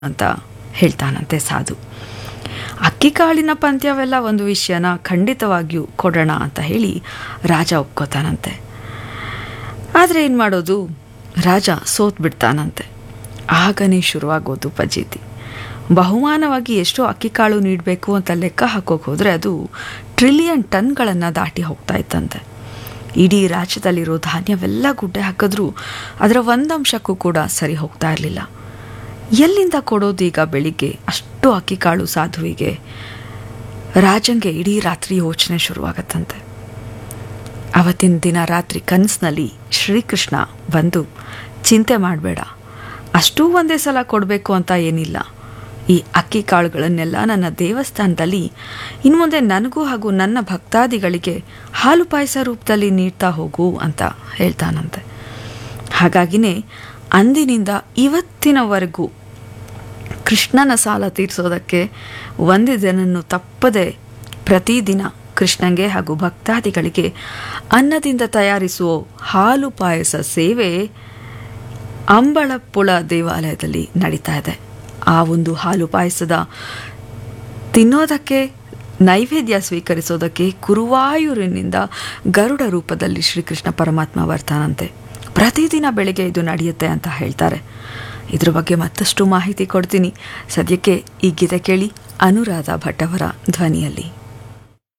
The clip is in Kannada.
ಅಂತ ಹೇಳ್ತಾನಂತೆ ಸಾಧು ಅಕ್ಕಿ ಕಾಳಿನ ಪಂದ್ಯವೆಲ್ಲ ಒಂದು ವಿಷಯನ ಖಂಡಿತವಾಗಿಯೂ ಕೊಡೋಣ ಅಂತ ಹೇಳಿ ರಾಜ ಒಪ್ಕೋತಾನಂತೆ ಆದರೆ ಏನು ಮಾಡೋದು ರಾಜ ಸೋತ್ ಬಿಡ್ತಾನಂತೆ ಆಗನೇ ಶುರುವಾಗೋದು ಪಜೀತಿ ಬಹುಮಾನವಾಗಿ ಎಷ್ಟು ಅಕ್ಕಿ ಕಾಳು ನೀಡಬೇಕು ಅಂತ ಲೆಕ್ಕ ಹಾಕೋಕೆ ಹೋದರೆ ಅದು ಟ್ರಿಲಿಯನ್ ಟನ್ಗಳನ್ನು ದಾಟಿ ಹೋಗ್ತಾ ಇತ್ತಂತೆ ಇಡೀ ರಾಜ್ಯದಲ್ಲಿರೋ ಧಾನ್ಯವೆಲ್ಲ ಗುಡ್ಡೆ ಹಾಕಿದ್ರೂ ಅದರ ಒಂದಂಶಕ್ಕೂ ಕೂಡ ಸರಿ ಹೋಗ್ತಾ ಇರಲಿಲ್ಲ ಎಲ್ಲಿಂದ ಕೊಡೋದು ಈಗ ಬೆಳಿಗ್ಗೆ ಅಷ್ಟು ಅಕ್ಕಿ ಕಾಳು ಸಾಧುವಿಗೆ ರಾಜಂಗೆ ಇಡೀ ರಾತ್ರಿ ಯೋಚನೆ ಶುರುವಾಗತ್ತಂತೆ ಅವತ್ತಿನ ದಿನ ರಾತ್ರಿ ಕನಸಿನಲ್ಲಿ ಶ್ರೀಕೃಷ್ಣ ಬಂದು ಚಿಂತೆ ಮಾಡಬೇಡ ಅಷ್ಟೂ ಒಂದೇ ಸಲ ಕೊಡಬೇಕು ಅಂತ ಏನಿಲ್ಲ ಈ ಅಕ್ಕಿ ಕಾಳುಗಳನ್ನೆಲ್ಲ ನನ್ನ ದೇವಸ್ಥಾನದಲ್ಲಿ ಇನ್ನು ಮುಂದೆ ನನಗೂ ಹಾಗೂ ನನ್ನ ಭಕ್ತಾದಿಗಳಿಗೆ ಹಾಲು ಪಾಯಸ ರೂಪದಲ್ಲಿ ನೀಡ್ತಾ ಹೋಗು ಅಂತ ಹೇಳ್ತಾನಂತೆ ಹಾಗಾಗಿನೇ ಅಂದಿನಿಂದ ಇವತ್ತಿನವರೆಗೂ ಕೃಷ್ಣನ ಸಾಲ ತೀರಿಸೋದಕ್ಕೆ ಒಂದು ದಿನನ್ನು ತಪ್ಪದೆ ಪ್ರತಿದಿನ ಕೃಷ್ಣಂಗೆ ಹಾಗೂ ಭಕ್ತಾದಿಗಳಿಗೆ ಅನ್ನದಿಂದ ತಯಾರಿಸುವ ಹಾಲು ಪಾಯಸ ಸೇವೆ ಅಂಬಳಪ್ಪುಳ ದೇವಾಲಯದಲ್ಲಿ ನಡೀತಾ ಇದೆ ಆ ಒಂದು ಹಾಲು ಪಾಯಸದ ತಿನ್ನೋದಕ್ಕೆ ನೈವೇದ್ಯ ಸ್ವೀಕರಿಸೋದಕ್ಕೆ ಕುರುವಾಯೂರಿನಿಂದ ಗರುಡ ರೂಪದಲ್ಲಿ ಶ್ರೀಕೃಷ್ಣ ಪರಮಾತ್ಮ ಬರ್ತಾನಂತೆ ಪ್ರತಿದಿನ ಬೆಳಿಗ್ಗೆ ಇದು ನಡೆಯುತ್ತೆ ಅಂತ ಹೇಳ್ತಾರೆ ಇದ್ರ ಬಗ್ಗೆ ಮತ್ತಷ್ಟು ಮಾಹಿತಿ ಕೊಡ್ತೀನಿ ಸದ್ಯಕ್ಕೆ ಈ ಗೀತೆ ಕೇಳಿ ಅನುರಾಧ ಭಟ್ ಅವರ ಧ್ವನಿಯಲ್ಲಿ